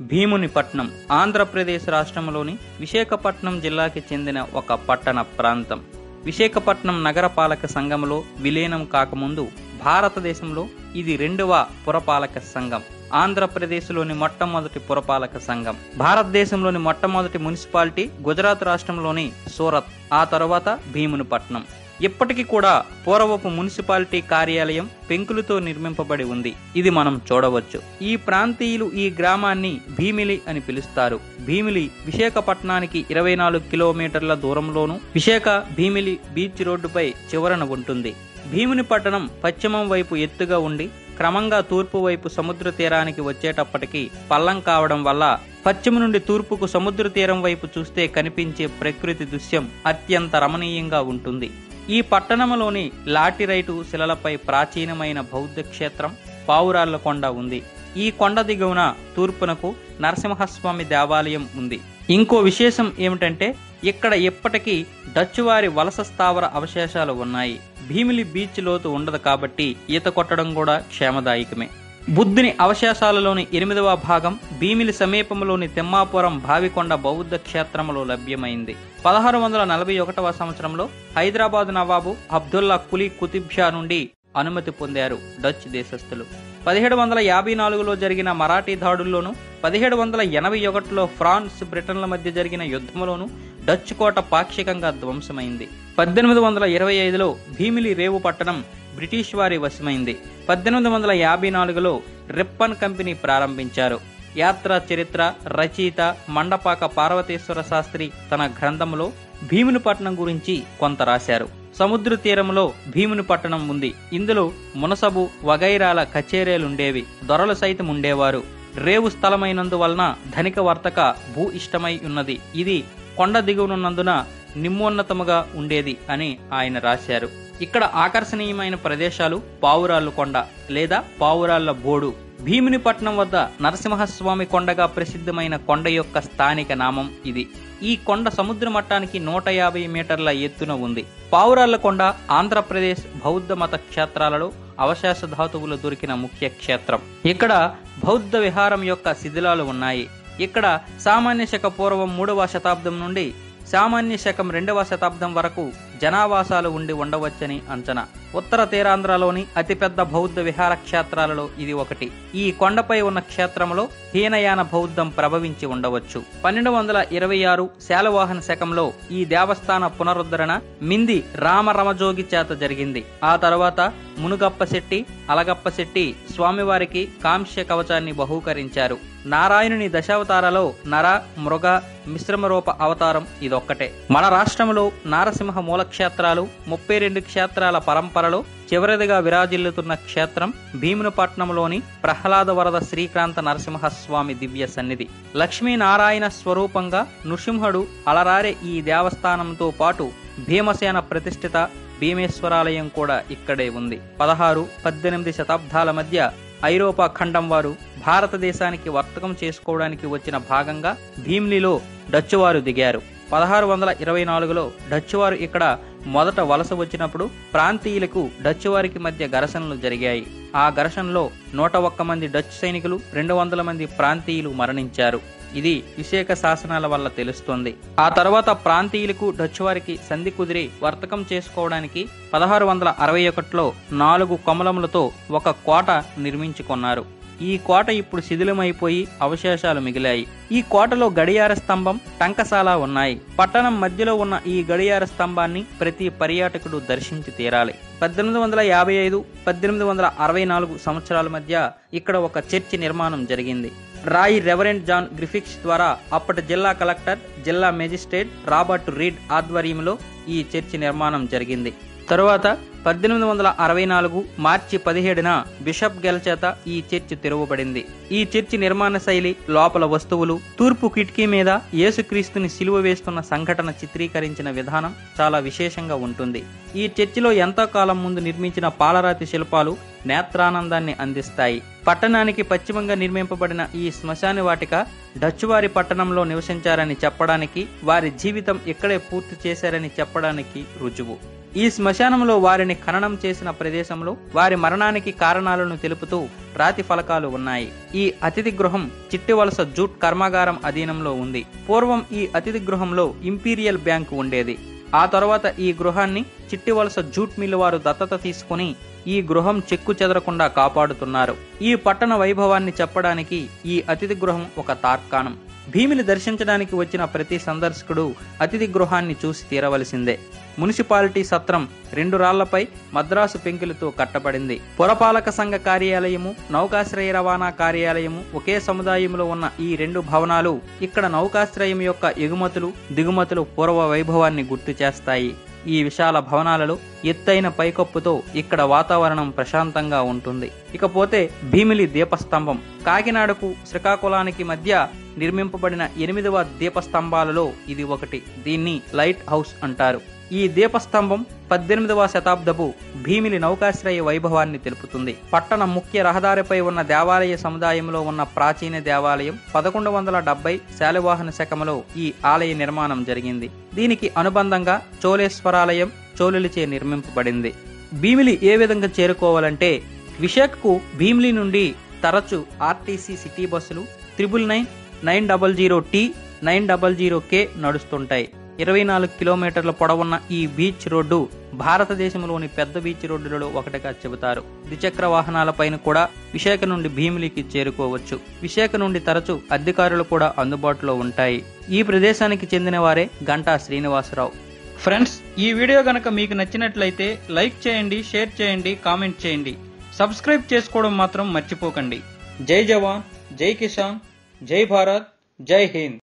భీమునిపట్నం ఆంధ్రప్రదేశ్ రాష్ట్రంలోని విశాఖపట్నం జిల్లాకి చెందిన ఒక పట్టణ ప్రాంతం విశాఖపట్నం నగరపాలక సంఘంలో విలీనం కాకముందు భారతదేశంలో ఇది రెండవ పురపాలక సంఘం ఆంధ్రప్రదేశ్లోని మొట్టమొదటి పురపాలక సంఘం భారతదేశంలోని మొట్టమొదటి మున్సిపాలిటీ గుజరాత్ రాష్ట్రంలోని సూరత్ ఆ తరువాత భీమునిపట్నం ఇప్పటికీ కూడా పూర్వపు మున్సిపాలిటీ కార్యాలయం పెంకులతో నిర్మింపబడి ఉంది ఇది మనం చూడవచ్చు ఈ ప్రాంతీయులు ఈ గ్రామాన్ని భీమిలి అని పిలుస్తారు భీమిలి విశాఖపట్నానికి ఇరవై నాలుగు కిలోమీటర్ల దూరంలోను విశాఖ భీమిలి బీచ్ రోడ్డుపై చివరన ఉంటుంది భీముని పట్టణం పశ్చిమం వైపు ఎత్తుగా ఉండి క్రమంగా తూర్పు వైపు సముద్ర తీరానికి వచ్చేటప్పటికి పల్లం కావడం వల్ల పశ్చిమ నుండి తూర్పుకు సముద్ర తీరం వైపు చూస్తే కనిపించే ప్రకృతి దృశ్యం అత్యంత రమణీయంగా ఉంటుంది ఈ పట్టణంలోని లాటిరైటు శిలలపై ప్రాచీనమైన బౌద్ధ క్షేత్రం పావురాళ్ల కొండ ఉంది ఈ కొండ దిగువన తూర్పునకు నరసింహస్వామి దేవాలయం ఉంది ఇంకో విశేషం ఏమిటంటే ఇక్కడ ఇప్పటికీ డచ్ వారి వలస స్థావర అవశేషాలు ఉన్నాయి భీమిలి బీచ్ లోతు ఉండదు కాబట్టి ఈత కొట్టడం కూడా క్షేమదాయకమే బుద్ధుని అవశేషాలలోని ఎనిమిదవ భాగం భీమిలి సమీపంలోని తిమ్మాపురం భావికొండ బౌద్ధ క్షేత్రంలో లభ్యమైంది పదహారు వందల నలభై ఒకటవ సంవత్సరంలో హైదరాబాద్ నవాబు అబ్దుల్లా కులీ కుతుబ్ షా నుండి అనుమతి పొందారు డచ్ దేశస్థులు పదిహేడు వందల యాభై నాలుగులో జరిగిన మరాఠీ దాడుల్లోనూ పదిహేడు వందల ఎనభై ఒకటిలో ఫ్రాన్స్ బ్రిటన్ల మధ్య జరిగిన యుద్ధంలోనూ డచ్ కోట పాక్షికంగా ధ్వంసమైంది పద్దెనిమిది వందల ఇరవై ఐదులో భీమిలి రేవు పట్టణం బ్రిటిష్ వారి వశమైంది పద్దెనిమిది వందల యాభై నాలుగులో రిప్పన్ కంపెనీ ప్రారంభించారు యాత్రా చరిత్ర రచయిత మండపాక పార్వతేశ్వర శాస్త్రి తన గ్రంథంలో భీమునిపట్నం గురించి కొంత రాశారు సముద్ర తీరంలో భీమునిపట్టణం ఉంది ఇందులో మునసబు వగైరాల కచేరీలుండేవి దొరలు సైతం ఉండేవారు రేవు స్థలమైనందువలన ధనిక వర్తక భూ ఇష్టమై ఉన్నది ఇది కొండ దిగువనున్నందున నిమ్మోన్నతముగా ఉండేది అని ఆయన రాశారు ఇక్కడ ఆకర్షణీయమైన ప్రదేశాలు పావురాళ్ళు కొండ లేదా పావురాళ్ల బోడు భీమునిపట్నం వద్ద నరసింహస్వామి కొండగా ప్రసిద్ధమైన కొండ యొక్క స్థానిక నామం ఇది ఈ కొండ సముద్ర మట్టానికి నూట యాభై మీటర్ల ఎత్తున ఉంది పావురాళ్ల కొండ ఆంధ్రప్రదేశ్ బౌద్ధ మత క్షేత్రాలలో అవశేష ధాతువులు దొరికిన ముఖ్య క్షేత్రం ఇక్కడ బౌద్ధ విహారం యొక్క శిథిలాలు ఉన్నాయి ఇక్కడ సామాన్య శక పూర్వం మూడవ శతాబ్దం నుండి సామాన్య శకం రెండవ శతాబ్దం వరకు జనావాసాలు ఉండి ఉండవచ్చని అంచనా ఉత్తర తీరాంధ్రలోని అతిపెద్ద బౌద్ధ విహార క్షేత్రాలలో ఇది ఒకటి ఈ కొండపై ఉన్న క్షేత్రంలో హీనయాన బౌద్ధం ప్రభవించి ఉండవచ్చు పన్నెండు వందల ఇరవై ఆరు శాలవాహన శకంలో ఈ దేవస్థాన పునరుద్ధరణ మింది రామరమజోగి చేత జరిగింది ఆ తర్వాత మునుగప్ప శెట్టి అలగప్ప శెట్టి స్వామివారికి కాంస్య కవచాన్ని బహూకరించారు నారాయణుని దశావతారాలో నర మృగ మిశ్రమ రూప అవతారం ఇదొక్కటే మన రాష్ట్రంలో నారసింహ మూల క్షేత్రాలు ముప్పై రెండు క్షేత్రాల పరంపరలో చివరిదిగా విరాజిల్లుతున్న క్షేత్రం భీమునిపట్నంలోని ప్రహ్లాద వరద శ్రీకాంత నరసింహస్వామి దివ్య సన్నిధి లక్ష్మీనారాయణ స్వరూపంగా నృసింహుడు అలరారే ఈ దేవస్థానంతో పాటు భీమసేన ప్రతిష్ఠిత భీమేశ్వరాలయం కూడా ఇక్కడే ఉంది పదహారు పద్దెనిమిది శతాబ్దాల మధ్య ఐరోపా ఖండం వారు భారతదేశానికి వర్తకం చేసుకోవడానికి వచ్చిన భాగంగా భీమ్లీలో డచ్ వారు దిగారు పదహారు వందల ఇరవై నాలుగులో డచ్ వారు ఇక్కడ మొదట వలస వచ్చినప్పుడు ప్రాంతీయులకు డచ్ వారికి మధ్య ఘర్షణలు జరిగాయి ఆ ఘర్షణలో నూట ఒక్క మంది డచ్ సైనికులు రెండు వందల మంది ప్రాంతీయులు మరణించారు ఇది విశేష శాసనాల వల్ల తెలుస్తోంది ఆ తర్వాత ప్రాంతీయులకు డచ్ వారికి సంధి కుదిరి వర్తకం చేసుకోవడానికి పదహారు వందల అరవై ఒకటిలో నాలుగు కొమలములతో ఒక కోట నిర్మించుకున్నారు ఈ కోట ఇప్పుడు శిథిలమైపోయి అవశేషాలు మిగిలాయి ఈ కోటలో గడియార స్తంభం టంకశాల ఉన్నాయి పట్టణం మధ్యలో ఉన్న ఈ గడియార స్తంభాన్ని ప్రతి పర్యాటకుడు దర్శించి తీరాలి పద్దెనిమిది వందల యాభై ఐదు పద్దెనిమిది వందల అరవై నాలుగు సంవత్సరాల మధ్య ఇక్కడ ఒక చర్చి నిర్మాణం జరిగింది రాయి రెవరెంట్ జాన్ గ్రిఫిక్స్ ద్వారా అప్పటి జిల్లా కలెక్టర్ జిల్లా మేజిస్ట్రేట్ రాబర్ట్ రీడ్ ఆధ్వర్యంలో ఈ చర్చి నిర్మాణం జరిగింది తరువాత పద్దెనిమిది వందల అరవై నాలుగు మార్చి పదిహేడున బిషప్ గెల్ చేత ఈ చర్చి తెరవబడింది ఈ చర్చి నిర్మాణ శైలి లోపల వస్తువులు తూర్పు కిటికీ మీద యేసుక్రీస్తుని సిలువ వేస్తున్న సంఘటన చిత్రీకరించిన విధానం చాలా విశేషంగా ఉంటుంది ఈ చర్చిలో ఎంతో కాలం ముందు నిర్మించిన పాలరాతి శిల్పాలు నేత్రానందాన్ని అందిస్తాయి పట్టణానికి పశ్చిమంగా నిర్మింపబడిన ఈ శ్మశాన వాటిక డచ్ వారి పట్టణంలో నివసించారని చెప్పడానికి వారి జీవితం ఇక్కడే పూర్తి చేశారని చెప్పడానికి రుజువు ఈ శ్మశానంలో వారిని ఖననం చేసిన ప్రదేశంలో వారి మరణానికి కారణాలను తెలుపుతూ రాతి ఫలకాలు ఉన్నాయి ఈ అతిథి గృహం చిట్టివలస జూట్ కర్మాగారం అధీనంలో ఉంది పూర్వం ఈ అతిథి గృహంలో ఇంపీరియల్ బ్యాంక్ ఉండేది ఆ తర్వాత ఈ గృహాన్ని చిట్టివలస జూట్ మిల్లు వారు దత్తత తీసుకుని ఈ గృహం చెక్కు చెదరకుండా కాపాడుతున్నారు ఈ పట్టణ వైభవాన్ని చెప్పడానికి ఈ అతిథి గృహం ఒక తార్కాణం భీమిని దర్శించడానికి వచ్చిన ప్రతి సందర్శకుడు అతిథి గృహాన్ని చూసి తీరవలసిందే మున్సిపాలిటీ సత్రం రెండు రాళ్లపై మద్రాసు పెంకులతో కట్టబడింది పురపాలక సంఘ కార్యాలయము నౌకాశ్రయ రవాణా కార్యాలయము ఒకే సముదాయంలో ఉన్న ఈ రెండు భవనాలు ఇక్కడ నౌకాశ్రయం యొక్క ఎగుమతులు దిగుమతులు పూర్వ వైభవాన్ని గుర్తు చేస్తాయి ఈ విశాల భవనాలలో ఎత్తైన పైకప్పుతో ఇక్కడ వాతావరణం ప్రశాంతంగా ఉంటుంది ఇకపోతే భీమిలి దీపస్తంభం కాకినాడకు శ్రీకాకుళానికి మధ్య నిర్మింపబడిన ఎనిమిదవ దీపస్తంభాలలో ఇది ఒకటి దీన్ని లైట్ హౌస్ అంటారు ఈ దీపస్తంభం పద్దెనిమిదవ శతాబ్దపు భీమిలి నౌకాశ్రయ వైభవాన్ని తెలుపుతుంది పట్టణ ముఖ్య రహదారిపై ఉన్న దేవాలయ సముదాయంలో ఉన్న ప్రాచీన దేవాలయం పదకొండు వందల డెబ్బై శాలివాహన శకములో ఈ ఆలయ నిర్మాణం జరిగింది దీనికి అనుబంధంగా చోళేశ్వరాలయం చోళులచే నిర్మింపబడింది భీమిలి ఏ విధంగా చేరుకోవాలంటే విశాఖకు భీమిలి నుండి తరచు ఆర్టీసీ సిటీ బస్సులు triple nine nine double zero T nine double zero K నడుస్తుంటాయి ఇరవై నాలుగు కిలోమీటర్ల పొడవున్న ఈ బీచ్ రోడ్డు భారతదేశంలోని పెద్ద బీచ్ రోడ్డులలో ఒకటిగా చెబుతారు ద్విచక్ర వాహనాలపైన కూడా విశాఖ నుండి భీమిలికి చేరుకోవచ్చు విశాఖ నుండి తరచు అధికారులు కూడా అందుబాటులో ఉంటాయి ఈ ప్రదేశానికి చెందిన వారే గంటా శ్రీనివాసరావు ఫ్రెండ్స్ ఈ వీడియో గనక మీకు నచ్చినట్లయితే లైక్ చేయండి షేర్ చేయండి కామెంట్ చేయండి సబ్స్క్రైబ్ చేసుకోవడం మాత్రం మర్చిపోకండి జై జవాన్ జై కిసాన్ జై భారత్ జై హింద్